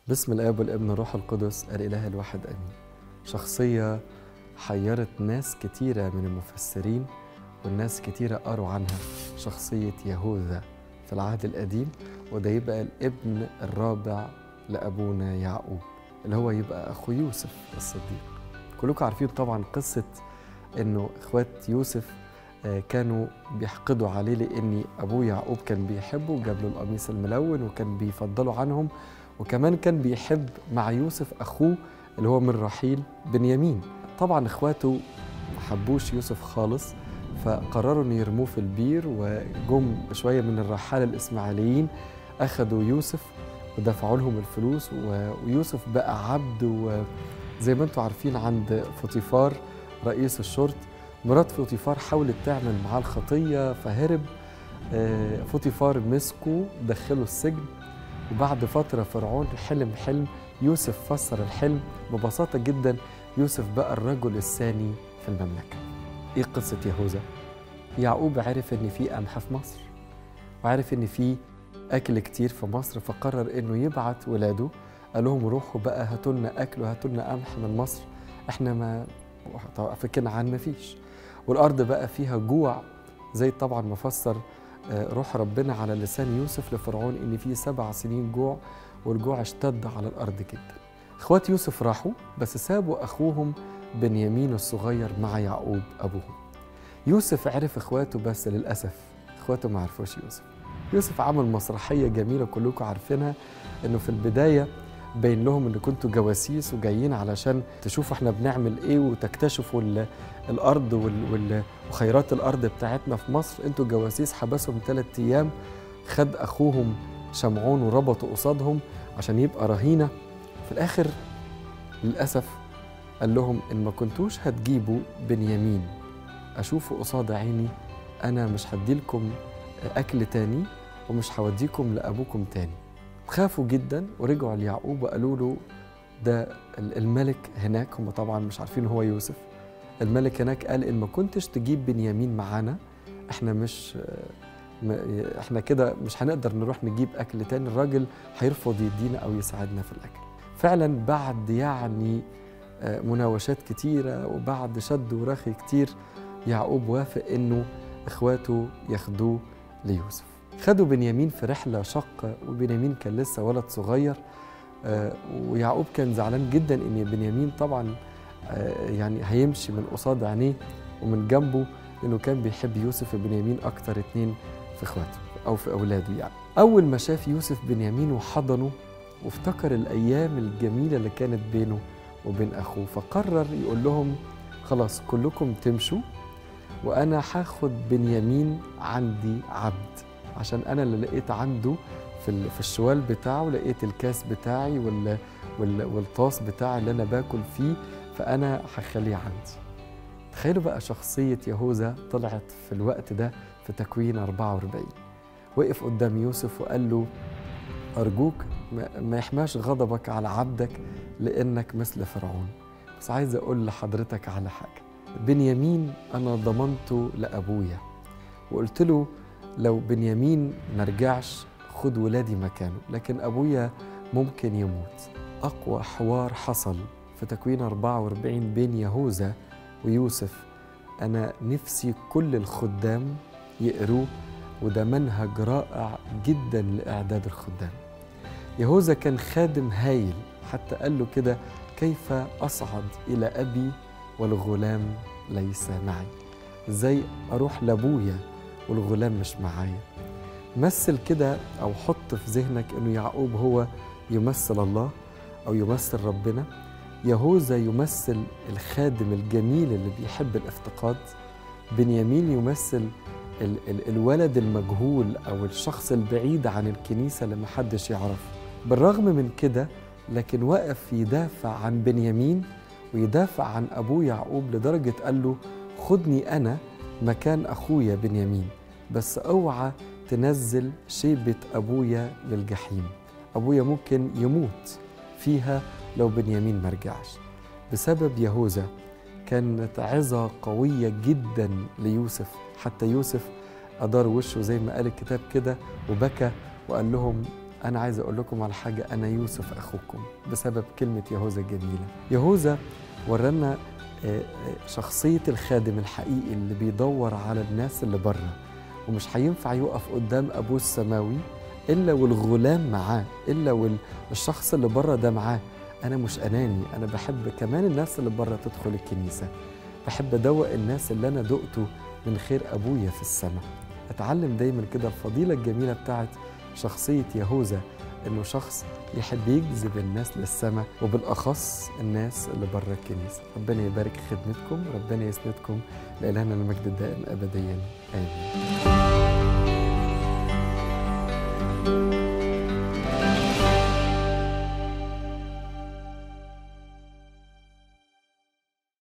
باسم الاب والابن والروح القدس الاله الواحد امين شخصيه حيرت ناس كتيره من المفسرين والناس كتيره قروا عنها شخصيه يهوذا في العهد القديم وده يبقى الابن الرابع لابونا يعقوب اللي هو يبقى اخو يوسف الصديق كلكم عارفين طبعا قصه انه اخوات يوسف آه، كانوا بيحقدوا عليه لان ابوه يعقوب كان بيحبه وجاب له القميص الملون وكان بيفضله عنهم وكمان كان بيحب مع يوسف اخوه اللي هو من رحيل بنيامين طبعا اخواته ما حبوش يوسف خالص فقرروا ان يرموه في البير وجم شويه من الرحاله الاسماعيليين اخذوا يوسف ودفعوا لهم الفلوس و- ويوسف بقى عبد وزي ما انتم عارفين عند فوتيفار رئيس الشرط مرات فوتيفار حاولت تعمل معاه الخطيه فهرب آه، فوتيفار مسكه دخله السجن وبعد فترة فرعون حلم حلم يوسف فسر الحلم ببساطة جدا يوسف بقى الرجل الثاني في المملكة ايه قصة يهوذا؟ يعقوب عرف ان في قمح في مصر وعرف ان في اكل كتير في مصر فقرر انه يبعت ولاده قال لهم روحوا بقى هاتوا لنا اكل وهاتوا لنا قمح من مصر احنا ما طبعا في كنعان ما فيش والارض بقى فيها جوع زي طبعا ما فسر آه، روح ربنا على لسان يوسف لفرعون ان في سبع سنين جوع والجوع اشتد على الارض جدا اخوات يوسف راحوا بس سابوا اخوهم بنيامين الصغير مع يعقوب ابوهم يوسف عرف اخواته بس للاسف اخواته ما عرفوش يوسف يوسف عمل مسرحيه جميله كلكم عارفينها انه في البدايه بين لهم ان كنتوا جواسيس وجايين علشان تشوفوا احنا بنعمل ايه وتكتشفوا ال- الارض وال- وال- وخيرات الارض بتاعتنا في مصر انتوا جواسيس حبسهم ثلاث ايام خد اخوهم شمعون وربطوا قصادهم عشان يبقى رهينه في الاخر للاسف قال لهم ان ما كنتوش هتجيبوا بنيامين اشوفه قصاد عيني انا مش هديلكم اكل تاني ومش هوديكم لابوكم تاني خافوا جدا ورجعوا ليعقوب وقالوا له ده ال- الملك هناك هم طبعا مش عارفين هو يوسف الملك هناك قال ان ما كنتش تجيب بنيامين معانا احنا مش م- احنا كده مش هنقدر نروح نجيب اكل تاني الراجل هيرفض يدينا او يساعدنا في الاكل فعلا بعد يعني آه، مناوشات كتيره وبعد شد ورخي كتير يعقوب وافق انه اخواته ياخدوه ليوسف خدوا بنيامين في رحله شاقه وبنيامين كان لسه ولد صغير آه، ويعقوب كان زعلان جدا ان بنيامين طبعا آه، يعني هيمشي من قصاد عينيه ومن جنبه لانه كان بيحب يوسف وبنيامين اكتر اتنين في اخواته او في اولاده يعني اول ما شاف يوسف بنيامين وحضنه وافتكر الايام الجميله اللي كانت بينه وبين اخوه فقرر يقول لهم خلاص كلكم تمشوا وانا هاخد بنيامين عندي عبد عشان انا اللي لقيت عنده في ال- في الشوال بتاعه لقيت الكاس بتاعي وال وال والطاس بتاعي اللي انا باكل فيه فانا هخليه عندي تخيلوا بقى شخصية يهوذا طلعت في الوقت ده في تكوين 44 وقف قدام يوسف وقال له أرجوك ما- ما يحماش غضبك على عبدك لأنك مثل فرعون بس عايز أقول لحضرتك على حاجة بنيامين أنا ضمنته لأبويا وقلت له لو بنيامين مرجعش خد ولادي مكانه لكن أبويا ممكن يموت أقوى حوار حصل في تكوين 44 بين يهوذا ويوسف أنا نفسي كل الخدام يقروه وده منهج رائع جدا لإعداد الخدام يهوذا كان خادم هايل حتى قال له كده كيف أصعد إلى أبي والغلام ليس معي ازاي أروح لأبويا والغلام مش معايا مثل كده أو حط في ذهنك أنه يعقوب هو يمثل الله أو يمثل ربنا يهوذا يمثل الخادم الجميل اللي بيحب الافتقاد بنيامين يمثل ال ال الولد المجهول او الشخص البعيد عن الكنيسه اللي محدش يعرفه بالرغم من كده لكن وقف يدافع عن بنيامين ويدافع عن ابوه يعقوب لدرجه قال له خدني انا مكان اخويا بنيامين بس اوعى تنزل شيبه ابويا للجحيم ابويا ممكن يموت فيها لو بنيامين مرجعش بسبب يهوذا كانت عظة قوية جدا ليوسف حتى يوسف أدار وشه زي ما قال الكتاب كده وبكى وقال لهم أنا عايز أقول لكم على حاجة أنا يوسف أخوكم بسبب كلمة يهوذا الجميلة يهوذا ورانا آه، آه، شخصية الخادم الحقيقي اللي بيدور على الناس اللي بره ومش هينفع يقف قدام أبوه السماوي إلا والغلام معاه إلا والشخص اللي بره ده معاه أنا مش أناني أنا بحب كمان الناس اللي بره تدخل الكنيسة بحب أدوق الناس اللي أنا دقته من خير أبويا في السماء أتعلم دايما كده الفضيلة الجميلة بتاعت شخصية يهوذا إنه شخص يحب يجذب الناس للسماء وبالأخص الناس اللي بره الكنيسة ربنا يبارك خدمتكم ربنا يسندكم لإلهنا المجد الدائم أبديا آمين